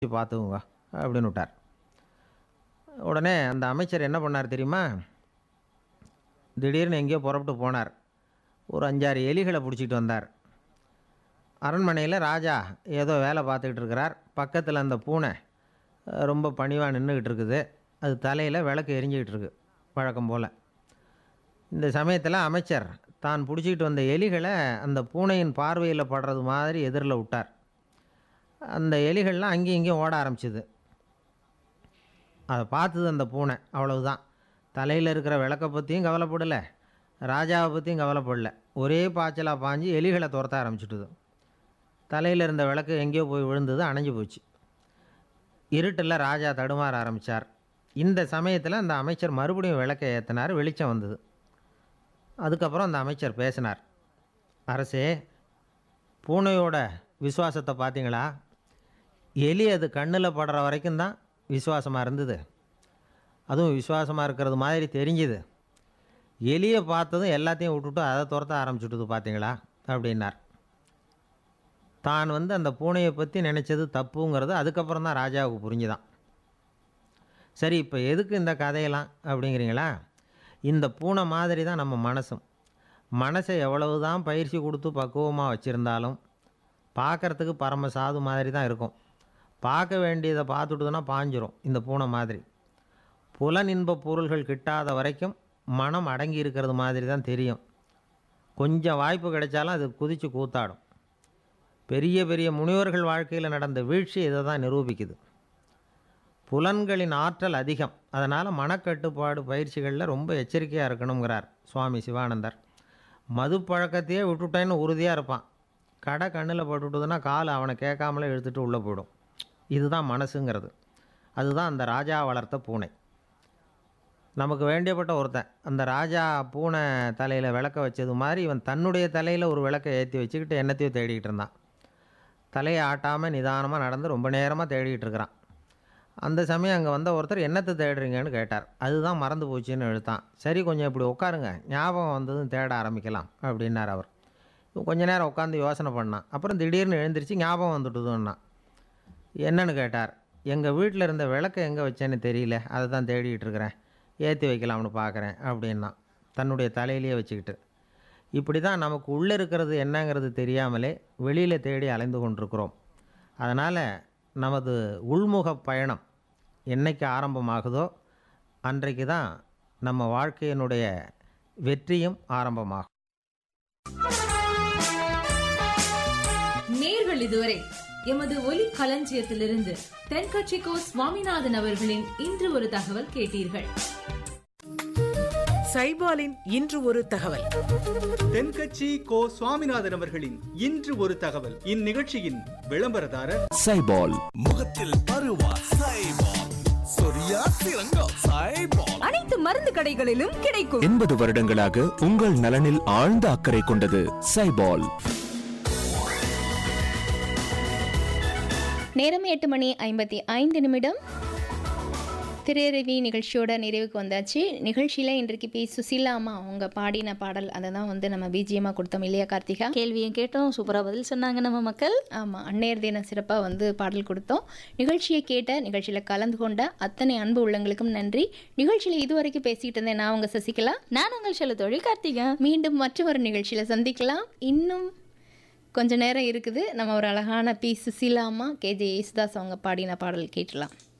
பார்த்துக்குங்க அப்படின்னு விட்டார் உடனே அந்த அமைச்சர் என்ன பண்ணார் தெரியுமா திடீர்னு எங்கேயோ புறப்பட்டு போனார் ஒரு அஞ்சாறு எலிகளை பிடிச்சிட்டு வந்தார் அரண்மனையில் ராஜா ஏதோ வேலை பார்த்துக்கிட்டு இருக்கிறார் பக்கத்தில் அந்த பூனை அஹ், ரொம்ப பணிவாக நின்றுக்கிட்டு இருக்குது அது தலையில் விளக்கு எரிஞ்சிக்கிட்டு இருக்கு வழக்கம் போல் இந்த சமயத்தில் அமைச்சர் தான் பிடிச்சிக்கிட்டு வந்த எலிகளை அந்த பூனையின் பார்வையில் படுறது மாதிரி எதிரில் விட்டார் அந்த எலிகள்லாம் அங்கேயும் இங்கேயும் ஓட ஆரம்பிச்சுது அதை பார்த்தது அந்த பூனை அவ்வளவுதான் தலையில் இருக்கிற விளக்கை பற்றியும் கவலைப்படலை ராஜாவை பற்றியும் கவலைப்படல ஒரே பாய்ச்சலாக பாஞ்சு எலிகளை துரத்த ஆரம்பிச்சுட்டுது தலையில் இருந்த விளக்கு எங்கேயோ போய் விழுந்தது அணைஞ்சு போச்சு இருட்டில் ராஜா தடுமாற ஆரம்பித்தார் இந்த சமயத்தில் அந்த அமைச்சர் மறுபடியும் விளக்கை ஏற்றினார் வெளிச்சம் வந்தது அதுக்கப்புறம் அந்த அமைச்சர் பேசினார் அரசே பூனையோட விசுவாசத்தை பார்த்தீங்களா எலி அது கண்ணில் படுற வரைக்கும் தான் விசுவாசமாக இருந்தது அதுவும் விசுவாசமாக இருக்கிறது மாதிரி தெரிஞ்சுது எலியை பார்த்ததும் எல்லாத்தையும் விட்டுட்டு அதை துரத்த ஆரம்பிச்சுட்டுது பார்த்தீங்களா அப்படின்னார் தான் வந்து அந்த பூனையை பற்றி நினச்சது தப்புங்கிறது அதுக்கப்புறம் தான் ராஜாவுக்கு புரிஞ்சுதான் சரி இப்போ எதுக்கு இந்த கதையெல்லாம் அப்படிங்கிறீங்களா இந்த பூனை மாதிரி தான் நம்ம மனசும் மனசை எவ்வளவு தான் பயிற்சி கொடுத்து பக்குவமாக வச்சுருந்தாலும் பார்க்கறதுக்கு பரம சாது மாதிரி தான் இருக்கும் பார்க்க வேண்டியதை பார்த்துட்டுதுன்னா பாஞ்சிரும் இந்த பூனை மாதிரி புலனின்ப பொருள்கள் கிட்டாத வரைக்கும் மனம் அடங்கி இருக்கிறது மாதிரி தான் தெரியும் கொஞ்சம் வாய்ப்பு கிடைச்சாலும் அது குதித்து கூத்தாடும் பெரிய பெரிய முனிவர்கள் வாழ்க்கையில் நடந்த வீழ்ச்சி இதை தான் நிரூபிக்குது புலன்களின் ஆற்றல் அதிகம் அதனால் மனக்கட்டுப்பாடு பயிற்சிகளில் ரொம்ப எச்சரிக்கையாக இருக்கணுங்கிறார் சுவாமி சிவானந்தர் மது பழக்கத்தையே விட்டுட்டேன்னு உறுதியாக இருப்பான் கடை கண்ணில் போட்டுவிட்டதுன்னா கால் அவனை கேட்காமலே இழுத்துட்டு உள்ளே போயிடும் இதுதான் மனசுங்கிறது அதுதான் அந்த ராஜா வளர்த்த பூனை நமக்கு வேண்டியப்பட்ட ஒருத்தன் அந்த ராஜா பூனை தலையில் விளக்க வச்சது மாதிரி இவன் தன்னுடைய தலையில் ஒரு விளக்கை ஏற்றி வச்சுக்கிட்டு என்னத்தையோ தேடிக்கிட்டு இருந்தான் தலையை ஆட்டாமல் நிதானமாக நடந்து ரொம்ப நேரமாக தேடிக்கிட்டு இருக்கிறான் அந்த சமயம் அங்கே வந்த ஒருத்தர் என்னத்தை தேடுறீங்கன்னு கேட்டார் அதுதான் மறந்து போச்சுன்னு எழுத்தான் சரி கொஞ்சம் இப்படி உட்காருங்க ஞாபகம் வந்ததும் தேட ஆரம்பிக்கலாம் அப்படின்னார் அவர் இவன் கொஞ்ச நேரம் உட்காந்து யோசனை பண்ணான் அப்புறம் திடீர்னு எழுந்திரிச்சு ஞாபகம் வந்துட்டுதுன்னா என்னன்னு கேட்டார் எங்கள் வீட்டில் இருந்த விளக்கை எங்கே வச்சேன்னு தெரியல அதை தான் தேடிக்கிட்டு இருக்கிறேன் ஏற்றி வைக்கலாம்னு பார்க்குறேன் அப்படின்னா தன்னுடைய தலையிலேயே வச்சுக்கிட்டு இப்படி தான் நமக்கு உள்ளே இருக்கிறது என்னங்கிறது தெரியாமலே வெளியில் தேடி அலைந்து கொண்டிருக்கிறோம் அதனால் நமது உள்முக பயணம் என்னைக்கு ஆரம்பமாகுதோ அன்றைக்கு தான் நம்ம வாழ்க்கையினுடைய வெற்றியும் ஆரம்பமாகும் நேர்கள் இதுவரை எமது ஒலி களஞ்சியத்திலிருந்து தென்கட்சிக்கோ சுவாமிநாதன் அவர்களின் இன்று ஒரு தகவல் கேட்டீர்கள் சைபாலின் இன்று ஒரு தகவல் தென்கட்சி கோ சுவாமிநாதன் அவர்களின் இன்று ஒரு தகவல் இந்நிகழ்ச்சியின் விளம்பரதாரர் சைபால் முகத்தில் பருவா சைபால் சொரியா சிறங்கா சைபால் அனைத்து மருந்து கடைகளிலும் கிடைக்கும் எண்பது வருடங்களாக உங்கள் நலனில் ஆழ்ந்த அக்கறை கொண்டது சைபால் நேரம் எட்டு மணி ஐம்பத்தி ஐந்து நிமிடம் திரையரவி நிகழ்ச்சியோட நிறைவுக்கு வந்தாச்சு நிகழ்ச்சியில் இன்றைக்கு பி சுசீலா அம்மா அவங்க பாடின பாடல் அதை தான் வந்து நம்ம பிஜிஎம்மாக கொடுத்தோம் இல்லையா கார்த்திகா கேள்வியும் கேட்டோம் சூப்பரா பதில் சொன்னாங்க நம்ம மக்கள் ஆமாம் அன்னையர் தின சிறப்பாக வந்து பாடல் கொடுத்தோம் நிகழ்ச்சியை கேட்ட நிகழ்ச்சியில் கலந்து கொண்ட அத்தனை அன்பு உள்ளங்களுக்கும் நன்றி நிகழ்ச்சியில் இதுவரைக்கும் பேசிக்கிட்டு இருந்தேன் நான் உங்கள் சசிகலா நான் உங்கள் செல்ல தொழில் கார்த்திகா மீண்டும் மற்றொரு நிகழ்ச்சியில் சந்திக்கலாம் இன்னும் கொஞ்ச நேரம் இருக்குது நம்ம ஒரு அழகான பி சுசீலா அம்மா கேஜே யேசுதாஸ் அவங்க பாடின பாடல் கேட்டலாம்